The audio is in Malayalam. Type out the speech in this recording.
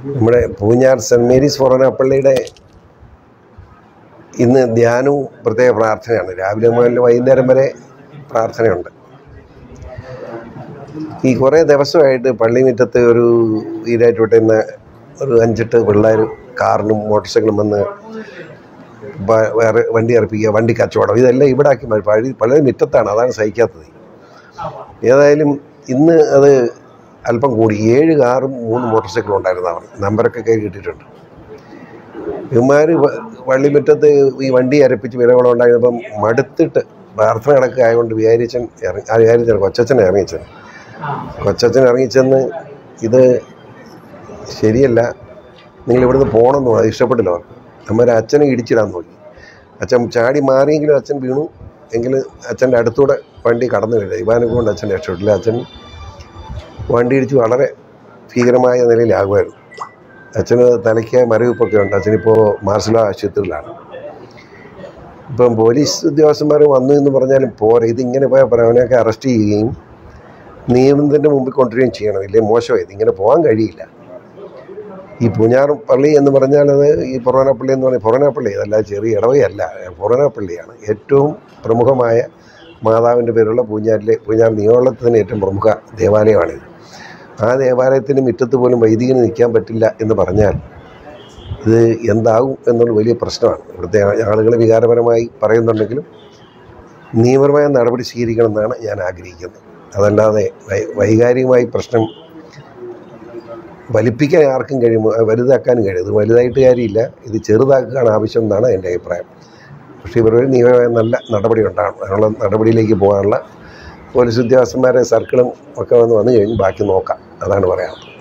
നമ്മുടെ പൂഞ്ഞാർ സെൻറ് മേരീസ് ഫൊറോന പള്ളിയുടെ ഇന്ന് ധ്യാനവും പ്രത്യേക പ്രാർത്ഥനയാണ് രാവിലെ മുതൽ വൈകുന്നേരം വരെ പ്രാർത്ഥനയുണ്ട് ഈ കുറേ ദിവസമായിട്ട് പള്ളി മുറ്റത്ത് ഒരു ഈരാറ്റ് വിട്ടുന്ന ഒരു അഞ്ചെട്ട് പിള്ളേർ കാറിനും മോട്ടോർ സൈക്കിളും വന്ന് വ- വേറെ വണ്ടി ഇറപ്പിക്കുക വണ്ടി കച്ചവടം ഇതെല്ലാം ഇവിടെ ആക്കി മാറ്റി പള്ളി പള്ളി മുറ്റത്താണ് അതാണ് സഹിക്കാത്തത് ഏതായാലും ഇന്ന് അത് അല്പം കൂടി ഏഴ് കാറും മൂന്ന് മോട്ടോർ സൈക്കിളും ഉണ്ടായിരുന്നു അവർ നമ്പറൊക്കെ കയ്യിൽ കിട്ടിയിട്ടുണ്ട് ഇവന്മാർ പള്ളിമുറ്റത്ത് ഈ വണ്ടി അരപ്പിച്ച് വിലവളം ഉണ്ടായപ്പം മടുത്തിട്ട് പ്രാർത്ഥന കിടക്കുക ആയതുകൊണ്ട് വികാരിച്ചൻ ഇറങ്ങി ആ വികാരിച്ചൻ കൊച്ചച്ഛൻ ഇറങ്ങിച്ചൻ കൊച്ചച്ഛൻ ഇറങ്ങിച്ചെന്ന് ഇത് ശരിയല്ല നിങ്ങൾ ഇവിടുന്ന് പോകണമെന്ന് അത് ഇഷ്ടപ്പെട്ടില്ല അവർക്ക് അമ്മ അച്ഛനെ ഇടിച്ചിടാൻ നോക്കി അച്ഛൻ ചാടി മാറിയെങ്കിലും അച്ഛൻ വീണു എങ്കിലും അച്ഛൻ്റെ അടുത്തൂടെ വണ്ടി കടന്നു വരില്ല ഇവാനെ കൊണ്ട് അച്ഛൻ രക്ഷപ്പെട്ടില്ല അച്ഛൻ വണ്ടി ഇടിച്ച് വളരെ ഭീകരമായ നിലയിലാകുമായിരുന്നു അച്ഛന് തലയ്ക്ക് മരവിപ്പൊക്കെ ഉണ്ട് അച്ഛനിപ്പോൾ മാർസല ആശുപത്രിയിലാണ് ഇപ്പം പോലീസ് ഉദ്യോഗസ്ഥന്മാർ വന്നു എന്ന് പറഞ്ഞാലും പോരാ ഇതിങ്ങനെ പോയാൽ പറയാം അവനെയൊക്കെ അറസ്റ്റ് ചെയ്യുകയും നിയമത്തിൻ്റെ മുമ്പിൽ കൊണ്ടുവരികയും ചെയ്യണം ഇല്ലേ മോശമായി ഇതിങ്ങനെ പോകാൻ കഴിയില്ല ഈ പൂഞ്ഞാർ പള്ളി എന്ന് പറഞ്ഞാൽ അത് ഈ പൊറോന പള്ളി എന്ന് പറഞ്ഞാൽ പൊറോന പള്ളി അതല്ല ചെറിയ ഇടവകയല്ല പൊറോന പള്ളിയാണ് ഏറ്റവും പ്രമുഖമായ മാതാവിൻ്റെ പേരുള്ള പൂഞ്ഞാറിലെ പൂഞ്ഞാർ നിയോളത്തിന് ഏറ്റവും പ്രമുഖ ദേവാലയമാണിത് ആ ദേവാലയത്തിന് മുറ്റത്ത് പോലും വൈദികന് നിൽക്കാൻ പറ്റില്ല എന്ന് പറഞ്ഞാൽ ഇത് എന്താകും എന്നുള്ള വലിയ പ്രശ്നമാണ് ഇവിടുത്തെ ആളുകൾ വികാരപരമായി പറയുന്നുണ്ടെങ്കിലും നിയമപരമായ നടപടി സ്വീകരിക്കണമെന്നാണ് ഞാൻ ആഗ്രഹിക്കുന്നത് അതല്ലാതെ വൈ- വൈകാരികമായി പ്രശ്നം വലിപ്പിക്കാൻ ആർക്കും കഴിയുമോ വലുതാക്കാനും കഴിയും ഇത് വലുതായിട്ട് കാര്യമില്ല ഇത് ചെറുതാക്കുകയാണ് ആവശ്യം എന്നാണ് എൻ്റെ അഭിപ്രായം പക്ഷേ ഇവരൊരു നിയമപരമായ നല്ല നടപടി ഉണ്ടാകണം അതിനുള്ള നടപടിയിലേക്ക് പോകാനുള്ള പോലീസ് ഉദ്യോഗസ്ഥന്മാരെ സർക്കിളും ഒക്കെ വന്ന് വന്നു കഴിഞ്ഞ് ബാക്കി നോക്കാം അതാണ് പറയാനുള്ളത്